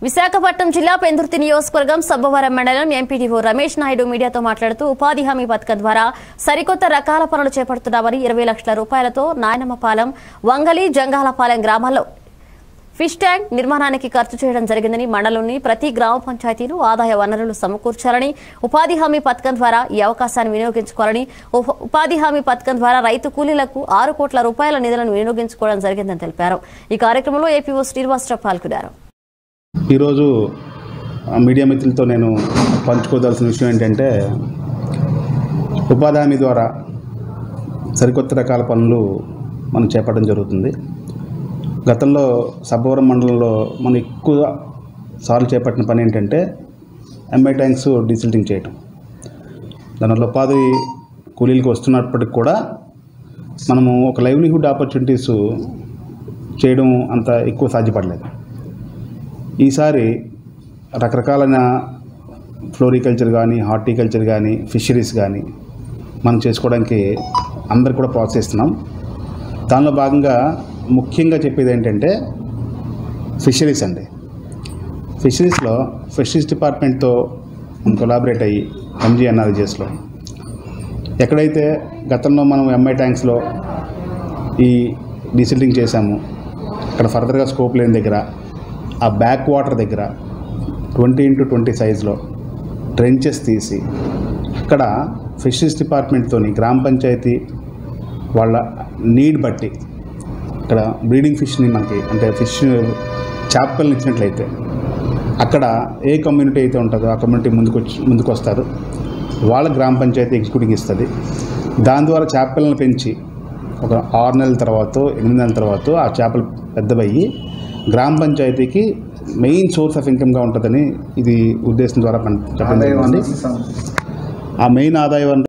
విశాఖపట్నం జిల్లా పెందుర్తి నియోజకవర్గం సబ్బవరం మండలం ఎంపీడీఓ రమేష్ నాయుడు మీడియాతో మాట్లాడుతూ ఉపాధి హామీ పథకం ద్వారా సరికొత్త రకాల పనులు చేపడుతున్నామని ఇరవై లక్షల రూపాయలతో నాయనమ్మపాలెం వంగలి జంగాలపాలెం గ్రామాల్లో ఫిష్ ట్యాంక్ నిర్మాణానికి ఖర్చు చేయడం జరిగిందని మండలంలోని ప్రతి గ్రామ పంచాయతీలు ఆదాయ వనరులు సమకూర్చాలని ఉపాధి హామీ పథకం ద్వారా ఈ అవకాశాన్ని వినియోగించుకోవాలని ఉప- ఉపాధి హామీ పథకం ద్వారా రైతు కూలీలకు ఆరు కోట్ల రూపాయల నిధులను వినియోగించుకోవడం జరిగిందని తెలిపారు ఈ కార్యక్రమంలో ఏపీఓ శ్రీనివాసరావు పాల్గొన్నారు ఈరోజు ఆ మీడియా మిత్రులతో నేను పంచుకోవాల్సిన విషయం ఏంటంటే ఉపాధి హామీ ద్వారా సరికొత్త రకాల పనులు మనం చేపట్టడం జరుగుతుంది గతంలో సబ్బవరం మండలంలో మనం ఎక్కువ సార్లు చేపట్టిన పని ఏంటంటే ఎంఐ ట్యాంక్స్ డీసిల్టింగ్ చేయటం దానివల్ల ఉపాధి కూలీలకు వస్తున్నప్పటికి కూడా మనము ఒక లైవ్లీహుడ్ ఆపర్చునిటీస్ చేయడం అంత ఎక్కువ సాధ్యపడలేదు ఈసారి రకరకాలైన ఫ్లోరికల్చర్ కానీ హార్టికల్చర్ కానీ ఫిషరీస్ కానీ మనం చేసుకోవడానికి అందరు కూడా ప్రోత్సహిస్తున్నాం దానిలో భాగంగా ముఖ్యంగా చెప్పేది ఏంటంటే ఫిషరీస్ అండి ఫిషరీస్లో ఫిషరీస్ డిపార్ట్మెంట్తో మనం కొలాబరేట్ అయ్యి ఎంజీఎన్ఆర్జెస్లో ఎక్కడైతే గతంలో మనం ఎంఐ ట్యాంక్స్లో ఈ డీసిల్టింగ్ చేశాము అక్కడ ఫర్దర్గా స్కోప్ లేని దగ్గర ఆ బ్యాక్ వాటర్ దగ్గర ట్వంటీ ఇంటూ ట్వంటీ సైజులో ట్రెంచెస్ తీసి అక్కడ ఫిషరీస్ డిపార్ట్మెంట్తో గ్రామ పంచాయతీ వాళ్ళ నీడ్ బట్టి ఇక్కడ బ్రీడింగ్ ఫిష్ని మనకి అంటే ఫిష్ చేపలను ఇచ్చినట్లయితే అక్కడ ఏ కమ్యూనిటీ అయితే ఉంటుందో ఆ కమ్యూనిటీ ముందుకు వచ్చి ముందుకు వస్తారు వాళ్ళ గ్రామ పంచాయతీ ఎగ్జిక్యూటివ్ ఇస్తుంది దాని ద్వారా చేపలను పెంచి ఒక ఆరు నెలల తర్వాత ఎనిమిది నెలల తర్వాత ఆ చేపలు పెద్దవయ్యి గ్రామ పంచాయతీకి మెయిన్ సోర్స్ ఆఫ్ ఇన్కమ్గా ఉంటుందని ఇది ఉద్దేశం ద్వారా పని చెప్పడం జరిగింది ఆ మెయిన్ ఆదాయ వనరు